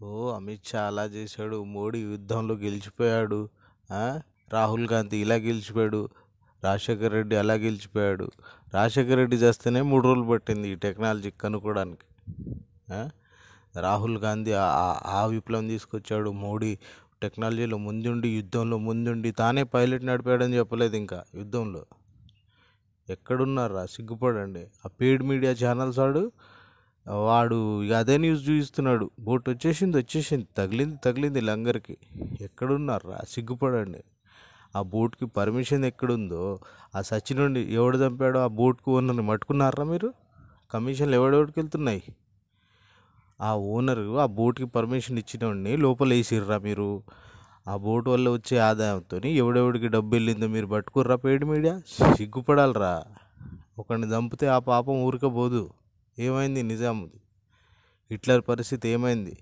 ఓ అమిత్ షా అలా చేశాడు మోడీ యుద్ధంలో గెలిచిపోయాడు ఆ? రాహుల్ గాంధీ ఇలా గెలిచిపోయాడు రాజశేఖర్ రెడ్డి అలా గెలిచిపోయాడు రాజశేఖర్ రెడ్డి చేస్తేనే మూడు రోజులు పట్టింది ఈ టెక్నాలజీ కనుక్కోవడానికి ఆ? రాహుల్ గాంధీ ఆ- ఆ- ఆ విప్లవం తీసుకొచ్చాడు మోడీ టెక్నాలజీలో ముందుండి యుద్ధంలో ముందుండి తానే పైలట్ నడిపాడని చెప్పలేదు ఇంకా యుద్ధంలో ఎక్కడున్నారా సిగ్గుపడండి ఆ పెయిడ్ మీడియా ఛానల్స్ వాడు వాడు ఇక అదే న్యూస్ చూపిస్తున్నాడు బోట్ వచ్చేసింది వచ్చేసింది తగిలింది తగిలింది లంగర్కి ఎక్కడున్నారా సిగ్గుపడండి ఆ బోట్కి పర్మిషన్ ఎక్కడుందో ఆ సచి నుండి ఎవడు చంపాడో ఆ బోట్కు ఓనర్ని మట్టుకున్నారా మీరు కమిషన్లు ఎవడెవడికి వెళ్తున్నాయి ఆ ఓనరు ఆ బోట్కి పర్మిషన్ ఇచ్చినోడిని లోపల వేసిర్రా మీరు ఆ బోట్ వల్ల వచ్చే ఆదాయంతో ఎవడెవడికి డబ్బు వెళ్ళిందో మీరు పట్టుకుర్రా పెయిడ్ మీడియా సిగ్గుపడాలరా ఒకరిని చంపితే ఆ పాపం ఊరకపోదు ఏమైంది నిజాంది హిట్లర్ పరిస్థితి ఏమైంది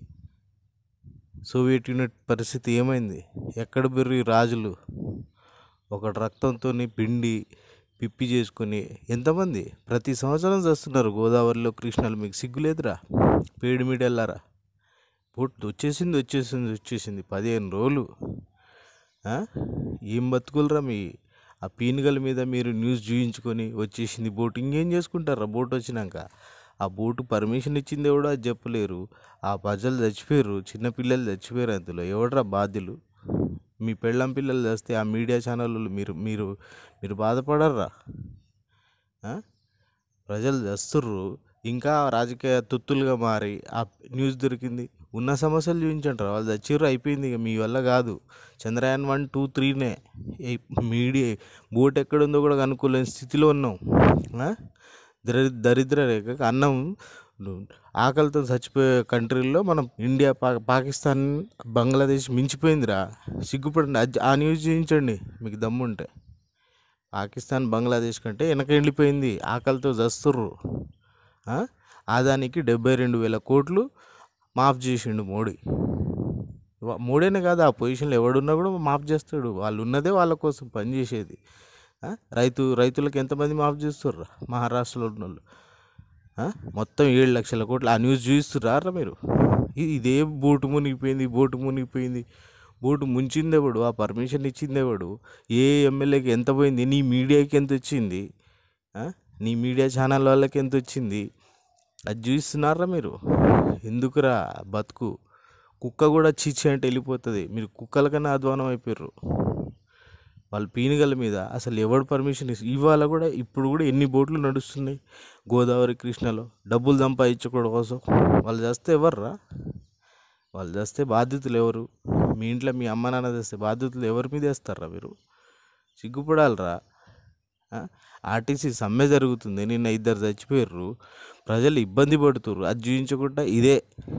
సోవియట్ యూనిట్ పరిస్థితి ఏమైంది ఎక్కడ బెర్రి రాజులు ఒకటి రక్తంతో పిండి పిప్పి చేసుకుని ఎంతమంది ప్రతి సంవత్సరం చేస్తున్నారు గోదావరిలో కృష్ణలు మీకు సిగ్గులేదురా పేడి మీడియాలారా బోట్ వచ్చేసింది వచ్చేసింది వచ్చేసింది పదిహేను రోజులు ఆ? ఏం బతుకులరా మీ ఆ పీనుగల మీద మీరు న్యూస్ చూయించుకొని వచ్చేసింది బోట్ ఇంకేం చేసుకుంటారా బోట్ వచ్చినాక ఆ బోటు పర్మిషన్ ఇచ్చింది ఎవడో అది చెప్పలేరు ఆ ప్రజలు చచ్చిపోయారు చిన్నపిల్లలు చచ్చిపోయారు అందులో ఎవడరా బాధ్యులు మీ పెళ్ళం పిల్లలు చేస్తే ఆ మీడియా ఛానళ్ళు మీరు మీరు మీరు బాధపడర్రా ఆ? ప్రజలు చేస్తుర్రు ఇంకా రాజకీయ తొత్తులుగా మారి ఆ న్యూస్ దొరికింది ఉన్న సమస్యలు చూపించంటారు వాళ్ళు చచ్చిర్రు అయిపోయింది ఇక మీ వల్ల కాదు చంద్రయాన్ వన్ టూ త్రీనే ఈ మీడియా బోట్ ఎక్కడుందో కూడా కనుక్కోలేని స్థితిలో ఉన్నాం ఆ? దరి దరిద్ర రేఖ అన్నం ఆకలితో చచ్చిపోయే కంట్రీల్లో మనం ఇండియా పా పాకిస్తాన్ బంగ్లాదేశ్ మించిపోయిందిరా సిగ్గుపడండి అది- ఆ న్యూస్ చూపించండి మీకు దమ్ముంటే పాకిస్తాన్ బంగ్లాదేశ్ కంటే వెనక వెళ్ళిపోయింది ఆకలితో చస్తుర్రు ఆ? ఆదానికి డెబ్బై రెండు వేల కోట్లు మాఫ్ చేసిండు మోడీ వా- మోడీనే కాదు ఆ పొజిషన్లో ఎవడున్నా కూడా మాఫ్ చేస్తాడు వాళ్ళు ఉన్నదే వాళ్ళ కోసం పనిచేసేది ఆ? రైతు రైతులకు ఎంతమంది మాఫ్ చేస్తుర్రు మహారాష్ట్రలో ఉన్న వాళ్ళు ఆ? మొత్తం ఏడు లక్షల కోట్లు ఆ న్యూస్ చూపిస్తుర్రా మీరు ఇ- ఇదే బోటు మునిగిపోయింది బోటు మునిగిపోయింది బోటు ముంచింది ఎవడు ఆ పర్మిషన్ ఇచ్చింది ఎవడు ఏ ఎమ్మెల్యేకి ఎంత పోయింది నీ మీడియాకి ఎంత వచ్చింది ఆ? నీ మీడియా ఛానల్ వాళ్ళకి ఎంత వచ్చింది అది చూపిస్తున్నారా మీరు ఎందుకురా బతుకు కుక్క కూడా చీచి అంటే వెళ్ళిపోతుంది మీరు కుక్కల కన్నా అధ్వానం అయిపోయారు వాళ్ళ పీనుగల మీద అసలు ఎవడు పర్మిషన్ ఇస్ ఇవాళ కూడా ఇప్పుడు కూడా ఎన్ని బోట్లు నడుస్తున్నాయి గోదావరి కృష్ణలో డబ్బులు సంపాదించుకోవడం కోసం వాళ్ళు చేస్తే ఎవర్రా వాళ్ళు చేస్తే బాధ్యతలు ఎవరు మీ ఇంట్లో మీ అమ్మ నాన్న చేస్తే బాధ్యతలు ఎవరి మీద వేస్తారా మీరు సిగ్గుపడాలరా ఆ? ఆర్టీసీ సమ్మె జరుగుతుంది నిన్న ఇద్దరు చచ్చిపోయారు ప్రజలు ఇబ్బంది పడుతుర్రు అది చూపించకుండా ఇదే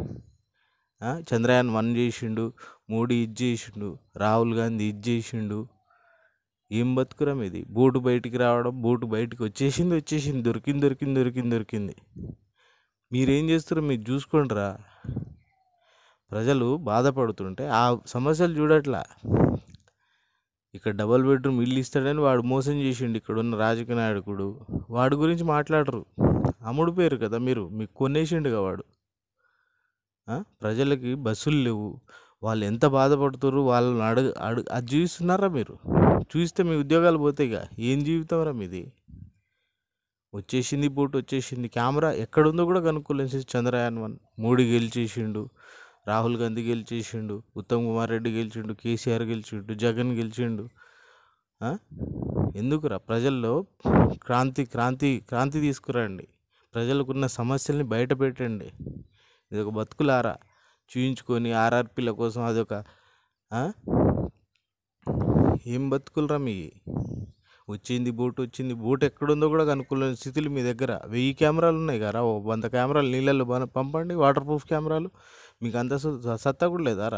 ఆ? చంద్రయాన్ వన్ చేసిండు మోడీ ఇది చేసిండు రాహుల్ గాంధీ ఇది చేసిండు ఏం బతుకురం ఇది బోటు బయటికి రావడం బోటు బయటికి వచ్చేసింది వచ్చేసింది దొరికింది దొరికింది దొరికింది దొరికింది మీరేం చేస్తారో మీరు చూసుకోండిరా ప్రజలు బాధపడుతుంటే ఆ సమస్యలు చూడట్లా ఇక్కడ డబల్ బెడ్రూమ్ ఇల్లు ఇస్తాడని వాడు మోసం చేసిండు ఇక్కడ ఉన్న రాజకీయ నాయకుడు వాడి గురించి మాట్లాడరు అమ్ముడు పేరు కదా మీరు మీకు కొనేసిండుగా వాడు ఆ? ప్రజలకి బస్సులు లేవు వాళ్ళు ఎంత బాధపడుతారు వాళ్ళని అడుగు అడుగు అది చూపిస్తున్నారా మీరు చూస్తే మీ ఉద్యోగాలు పోతాయిగా ఏం జీవితంరా మీది వచ్చేసింది బోట్ వచ్చేసింది కెమెరా ఎక్కడుందో కూడా కనుక్కోలేసి చంద్రయాన్ వన్ మోడీ గెలిచేసిండు రాహుల్ గాంధీ గెలిచేసిండు ఉత్తమ్ కుమార్ రెడ్డి గెలిచిండు కేసీఆర్ గెలిచిండు జగన్ గెలిచిండు ఆ? ఎందుకురా ప్రజల్లో క్రాంతి క్రాంతి క్రాంతి తీసుకురండి ప్రజలకున్న సమస్యల్ని బయట పెట్టండి ఇది ఒక బతుకులారా చూయించుకొని ఆర్ఆర్పీల కోసం అదొక ఆ? ఏం బతుకులరా మీ వచ్చింది బోట్ వచ్చింది బోట్ ఎక్కడుందో కూడా కనుక్కోలేని స్థితులు మీ దగ్గర వెయ్యి కెమెరాలు ఉన్నాయి కదా ఓ వంద కెమెరాలు నీళ్ళల్లో బన- పంపండి వాటర్ ప్రూఫ్ కెమెరాలు మీకు అంత సు- సత్తా కూడా లేదారా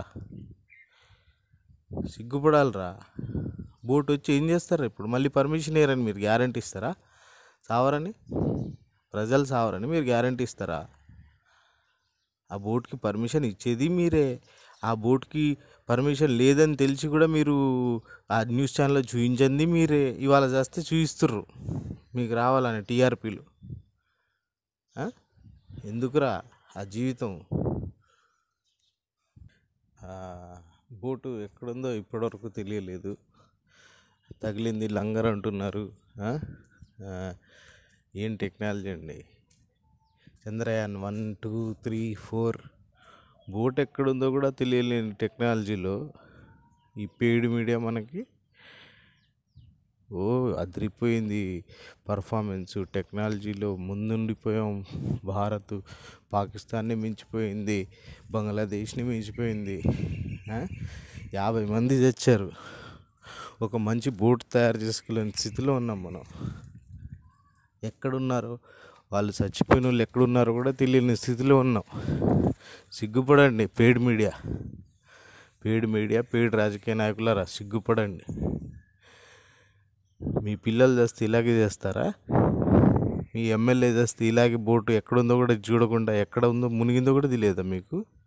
సిగ్గుపడాలిరా బోట్ వచ్చి ఏం చేస్తారు ఇప్పుడు మళ్ళీ పర్మిషన్ ఇయ్యరని మీరు గ్యారంటీ ఇస్తారా సావరని ప్రజలు సావరని మీరు గ్యారంటీ ఇస్తారా ఆ బోట్కి పర్మిషన్ ఇచ్చేది మీరే ఆ బోట్కి పర్మిషన్ లేదని తెలిసి కూడా మీరు ఆ న్యూస్ ఛానల్లో చూపించింది మీరే ఇవాళ చేస్తే చూపిస్తుర్రు మీకు రావాలని టీఆర్పీలు ఎందుకురా ఆ జీవితం ఆ, బోటు ఎక్కడుందో ఇప్పటివరకు తెలియలేదు తగిలింది లంగర్ అంటున్నారు ఆ? ఆ, ఏం టెక్నాలజీ అండి Chandrayaan one two three four boat ఎక్కడుందో కూడా తెలియలేని టెక్నాలజీలో ఈ పెయిడ్ మీడియా మనకి ఓ అదిరిపోయింది పర్ఫార్మెన్స్ టెక్నాలజీలో ముందుండిపోయాం భారత్ పాకిస్తాన్ని మించిపోయింది బంగ్లాదేశ్ని మించిపోయింది ఆ? యాభై మంది తెచ్చారు ఒక మంచి బోట్ తయారు చేసుకోలేని స్థితిలో ఉన్నాం మనం ఎక్కడున్నారో వాళ్ళు చచ్చిపోయిన వాళ్ళు ఎక్కడున్నారో కూడా తెలియని స్థితిలో ఉన్నాం సిగ్గుపడండి paid media paid media paid రాజకీయ నాయకులారా సిగ్గుపడండి మీ పిల్లలు చేస్తే ఇలాగే చేస్తారా మీ ఎమ్మెల్యే చేస్తే ఇలాగే బోటు ఎక్కడుందో కూడా చూడకుండా ఎక్కడ ఉందో మునిగిందో కూడా తెలియదా మీకు